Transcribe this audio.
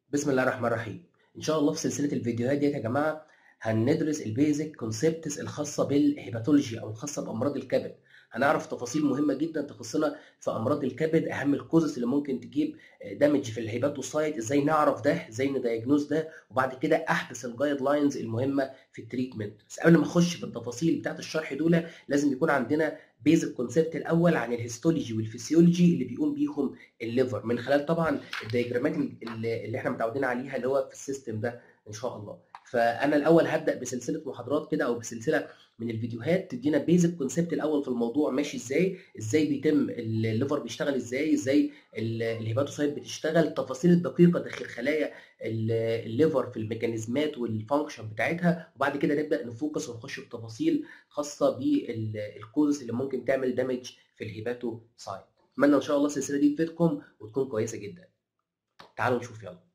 بسم الله الرحمن الرحيم ان شاء الله في سلسله الفيديوهات ديت يا جماعه هندرس البيزك كونسبتس الخاصه بالهيباتولوجي او الخاصه بامراض الكبد هنعرف تفاصيل مهمه جدا تخصنا في امراض الكبد اهم الكوزس اللي ممكن تجيب دامج في الهيباتوسايت ازاي نعرف ده ازاي ندايجنوز ده وبعد كده احدث الجايد لاينز المهمه في التريتمنت بس قبل ما اخش في التفاصيل بتاعت الشرح دول لازم يكون عندنا بيزك كونسبت الاول عن الهيستولوجي والفسيولوجي اللي بيقوم بيهم الليفر من خلال طبعا الدياجرامات اللي احنا متعودين عليها اللي هو في السيستم ده ان شاء الله فانا الاول هبدا بسلسله محاضرات كده او بسلسله من الفيديوهات تدينا بيزك كونسبت الاول في الموضوع ماشي ازاي ازاي بيتم الليفر بيشتغل ازاي ازاي الهيباتوسايت بتشتغل التفاصيل الدقيقه داخل خلايا الليفر في الميكانيزمات والفانكشن بتاعتها وبعد كده نبدا نفوكس ونخش في تفاصيل خاصه بالكوزز اللي ممكن تعمل دامج في الهيباتوسايت اتمنى ان شاء الله السلسله دي تفيدكم وتكون كويسه جدا تعالوا نشوف يلا